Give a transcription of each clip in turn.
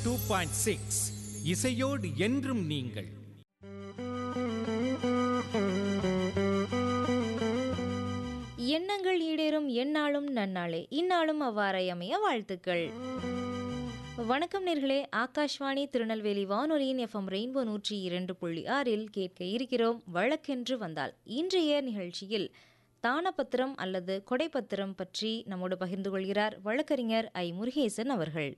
two point six இசையோடு என்றும் நீங்கள் எண்ணங்கள் ஈடேறும் எந்நாளும் நன்னாளே இந்நாளும் அவ்வாறே அமைய வாழ்த்துக்கள் வணக்கம் நேர்களே ஆகாஷ்வாணி திருநெல்வேலி வானொலியின் எஃப்எம் ரெயின்போ நூற்றி இரண்டு புள்ளி ஆறில் கேட்க இருக்கிறோம் வழக்கென்று வந்தால் இன்றைய நிகழ்ச்சியில் தானபத்திரம் அல்லது கொடைப்பத்திரம் பற்றி நம்மோடு பகிர்ந்து கொள்கிறார் வழக்கறிஞர் ஐ முருகேசன் அவர்கள்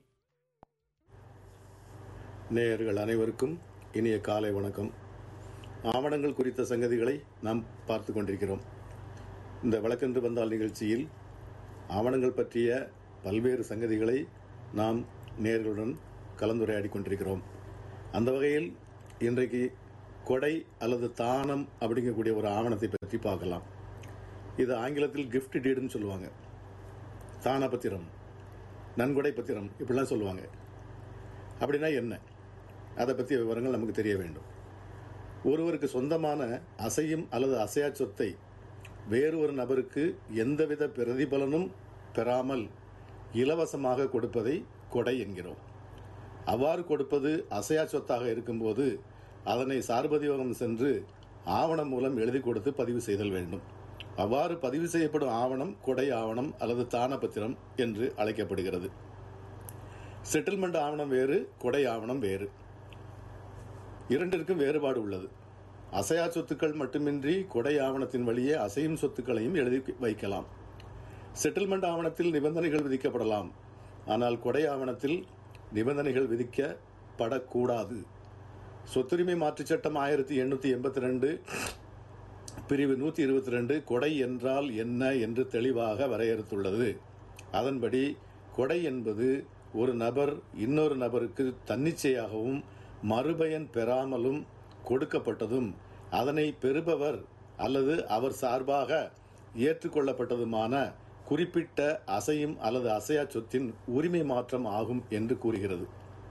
நேயர்கள் அனைவருக்கும் இனிய காலை வணக்கம் ஆவணங்கள் குறித்த சங்கதிகளை நாம் பார்த்து கொண்டிருக்கிறோம் இந்த வழக்கென்று வந்தால் நிகழ்ச்சியில் ஆவணங்கள் பற்றிய பல்வேறு சங்கதிகளை நாம் நேயர்களுடன் கலந்துரையாடி கொண்டிருக்கிறோம் அந்த வகையில் இன்றைக்கு கொடை அல்லது தானம் அப்படிங்கக்கூடிய ஒரு ஆவணத்தை பற்றி பார்க்கலாம் இது ஆங்கிலத்தில் கிஃப்ட் டீடுன்னு சொல்லுவாங்க தான பத்திரம் நன்கொடை பத்திரம் இப்படிலாம் சொல்லுவாங்க அப்படின்னா என்ன அதை பற்றிய விவரங்கள் நமக்கு தெரிய வேண்டும் ஒருவருக்கு சொந்தமான அசையும் அல்லது அசையா சொத்தை வேறு ஒரு நபருக்கு எந்தவித பிரதிபலனும் பெறாமல் இலவசமாக கொடுப்பதை கொடை என்கிறோம் அவ்வாறு கொடுப்பது அசையா சொத்தாக இருக்கும்போது அதனை சார்பதிவகம் சென்று ஆவணம் மூலம் எழுதி கொடுத்து பதிவு செய்தல் வேண்டும் அவ்வாறு பதிவு செய்யப்படும் ஆவணம் கொடை ஆவணம் அல்லது தான பத்திரம் என்று அழைக்கப்படுகிறது செட்டில்மெண்ட் ஆவணம் வேறு கொடை ஆவணம் வேறு இரண்டிற்கும் வேறுபாடு உள்ளது அசையா சொத்துக்கள் மட்டுமின்றி கொடை ஆவணத்தின் வழியே அசையும் சொத்துக்களையும் எழுதி வைக்கலாம் செட்டில்மெண்ட் ஆவணத்தில் நிபந்தனைகள் விதிக்கப்படலாம் ஆனால் கொடை ஆவணத்தில் நிபந்தனைகள் விதிக்கப்படக்கூடாது சொத்துரிமை மாற்றுச் சட்டம் ஆயிரத்தி எண்ணூற்றி எண்பத்தி ரெண்டு பிரிவு நூற்றி இருபத்தி ரெண்டு கொடை என்றால் என்ன என்று தெளிவாக வரையறுத்துள்ளது அதன்படி கொடை என்பது ஒரு நபர் இன்னொரு நபருக்கு தன்னிச்சையாகவும் மறுபயன் பெறாமலும் கொடுக்கப்பட்டதும் அதனை பெறுபவர் அல்லது அவர் சார்பாக ஏற்றுக்கொள்ளப்பட்டதுமான குறிப்பிட்ட அசையும் அல்லது அசையா சொத்தின் உரிமை மாற்றம் ஆகும் என்று கூறுகிறது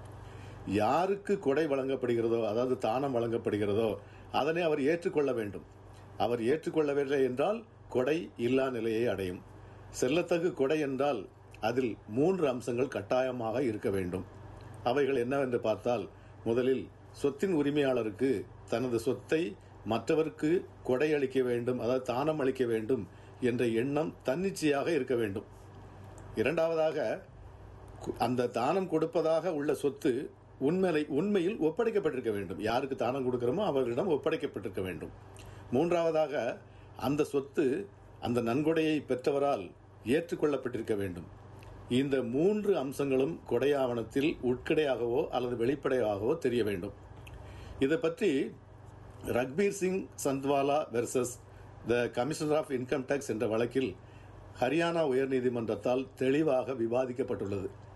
யாருக்கு கொடை வழங்கப்படுகிறதோ அதாவது தானம் வழங்கப்படுகிறதோ அதனை அவர் ஏற்றுக்கொள்ள வேண்டும் அவர் ஏற்றுக்கொள்ளவில்லை என்றால் கொடை இல்லா நிலையை அடையும் செல்லத்தகு கொடை என்றால் அதில் மூன்று அம்சங்கள் கட்டாயமாக இருக்க வேண்டும் அவைகள் என்னவென்று பார்த்தால் முதலில் சொத்தின் உரிமையாளருக்கு தனது சொத்தை மற்றவருக்கு கொடை அளிக்க வேண்டும் அதாவது தானம் அளிக்க வேண்டும் என்ற எண்ணம் தன்னிச்சையாக இருக்க வேண்டும் இரண்டாவதாக கு- அந்த தானம் கொடுப்பதாக உள்ள சொத்து உண்மையை உண்மையில் ஒப்படைக்கப்பட்டிருக்க வேண்டும் யாருக்கு தானம் கொடுக்கிறோமோ அவர்களிடம் ஒப்படைக்கப்பட்டிருக்க வேண்டும் மூன்றாவதாக அந்த சொத்து அந்த நன்கொடையை பெற்றவரால் ஏற்றுக்கொள்ளப்பட்டிருக்க வேண்டும் இந்த மூன்று அம்சங்களும் கொடை ஆவணத்தில் உட்கடையாகவோ அல்லது வெளிப்படையாகவோ தெரிய வேண்டும் இதை பற்றி Rakbir Singh Chandwala versus the commissioner of income tax என்ற வழக்கில் ஹரியானா உயர்நீதிமன்றத்தால் தெளிவாக விவாதிக்கப்பட்டுள்ளது